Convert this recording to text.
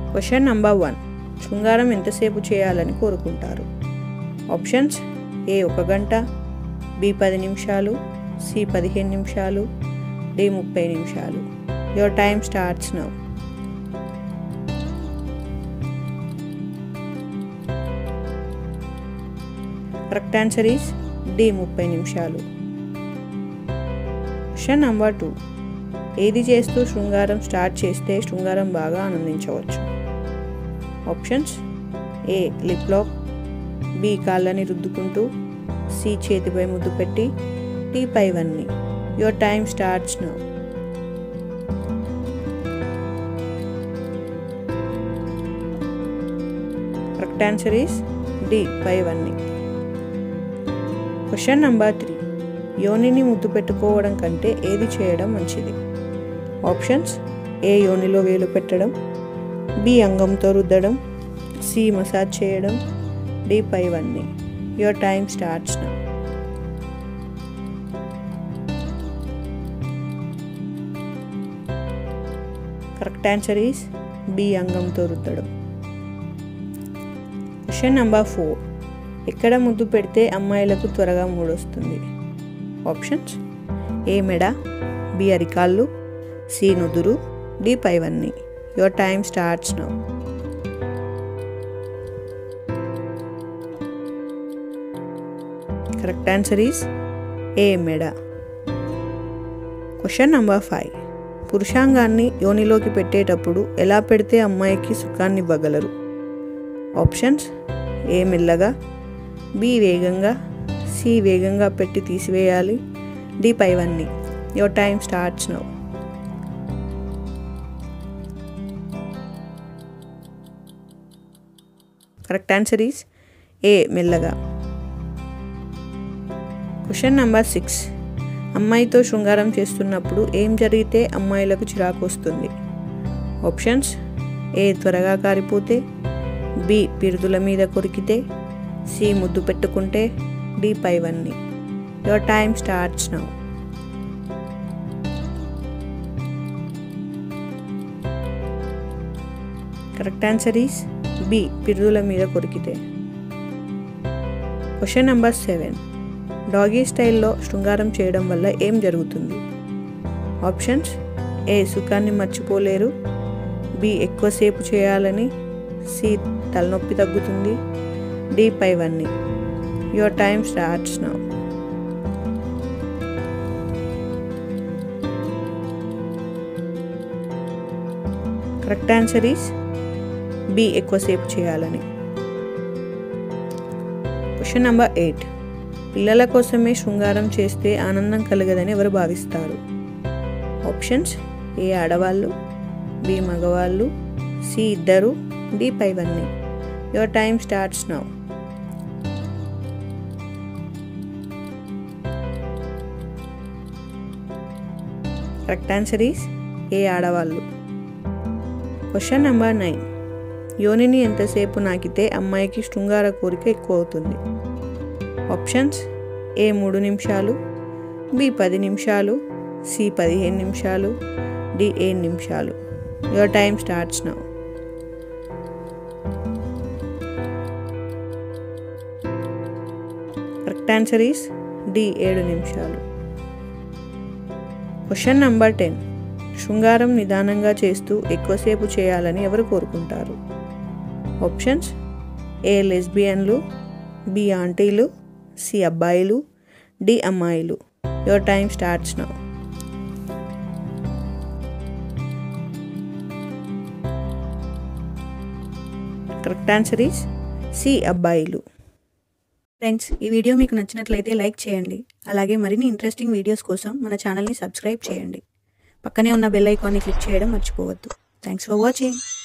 question number one శృంగారం ఎంతసేపు చేయాలని కోరుకుంటారు ఆప్షన్స్ ఏ ఒక గంట బి పది నిమిషాలు సి పదిహేను నిమిషాలు డి ముప్పై నిమిషాలు your time starts now correct answer is D ముప్పై నిమిషాలు క్వశ్చన్ నంబర్ టూ ఏది చేస్తూ శృంగారం స్టార్ట్ చేస్తే శృంగారం బాగా ఆనందించవచ్చు options A lip lock B కాళ్ళని రుద్దుకుంటూ సి చేతిపై ముద్దు పెట్టి టీ పైవన్నీ your time starts now correct answer is D పైవన్నీ క్వశ్చన్ నంబర్ త్రీ యోనిని ముద్దు పెట్టుకోవడం కంటే ఏది చేయడం మంచిది ఆప్షన్స్ ఏ యోనిలో వేలు పెట్టడం బి అంగంతో రుద్దడం సి మసాజ్ చేయడం డి పైవన్నీ your time starts now correct answer is B అంగంతో రుద్దడం క్వశ్చన్ నెంబర్ ఫోర్ ఎక్కడ ముద్దు పెడితే అమ్మాయిలకు త్వరగా మూడొస్తుంది ఆప్షన్స్ ఏ మెడ బి అరికాళ్ళు సి నుదురు డి పైవన్నీ your time starts now correct answer is A మెడ క్వశ్చన్ నంబర్ ఫైవ్ పురుషాంగాన్ని యోనిలోకి పెట్టేటప్పుడు ఎలా పెడితే అమ్మాయికి సుఖాన్ని ఇవ్వగలరు ఆప్షన్స్ ఏ మెల్లగా బి వేగంగా సి వేగంగా పెట్టి తీసివేయాలి డి పైవన్నీ your time starts now correct answer is A మెల్లగా క్వశ్చన్ నెంబర్ సిక్స్ అమ్మాయితో శృంగారం చేస్తున్నప్పుడు ఏం జరిగితే అమ్మాయిలకు చిరాకు వస్తుంది ఆప్షన్స్ ఏ త్వరగా కారిపోతే బి పిరుదుల మీద కొరికితే సి ముద్దు పెట్టుకుంటే డి పైవన్నీ your time starts now correct answer is B పిరుదుల మీద కొరికితే క్వశ్చన్ నెంబర్ సెవెన్ డాగీ స్టైల్లో శృంగారం చేయడం వల్ల ఏం జరుగుతుంది ఆప్షన్స్ ఏ సుఖాన్ని మర్చిపోలేరు బి ఎక్కువసేపు చేయాలని సి తలనొప్పి తగ్గుతుంది డి పైవన్నీ your time starts now correct answer is B ఎక్కువసేపు చేయాలని క్వశ్చన్ నెంబర్ ఎయిట్ పిల్లల కోసమే శృంగారం చేస్తే ఆనందం కలగదని ఎవరు భావిస్తారు ఆప్షన్స్ ఏ ఆడవాళ్ళు బి మగవాళ్ళు సి ఇద్దరు డి పైవన్నీ your time starts now correct answer is A ఆడవాళ్ళు క్వశ్చన్ నెంబర్ నైన్ యోనిని ఎంతసేపు నాకితే అమ్మాయికి శృంగార కోరిక ఎక్కువ అవుతుంది ఆప్షన్స్ ఏ మూడు నిమిషాలు బి పది నిమిషాలు సి పదిహేను నిమిషాలు డి ఏడు నిమిషాలు your time starts now correct answer is D ఏడు నిమిషాలు క్వశ్చన్ నంబర్ టెన్ శృంగారం నిదానంగా చేస్తూ ఎక్కువసేపు చేయాలని ఎవరు కోరుకుంటారు ఆప్షన్స్ ఏ లెస్బియన్లు బి ఆంటీలు సి అబ్బాయిలు డి అమ్మాయిలు your time starts now correct answer is C అబ్బాయిలు ఫ్రెండ్స్ ఈ వీడియో మీకు నచ్చినట్లయితే లైక్ చేయండి అలాగే మరిన్ని ఇంట్రెస్టింగ్ వీడియోస్ కోసం మన ఛానల్ని సబ్స్క్రైబ్ చేయండి పక్కనే ఉన్న బెల్ ఐకాన్ని క్లిక్ చేయడం మర్చిపోవద్దు థ్యాంక్స్ ఫర్ వాచింగ్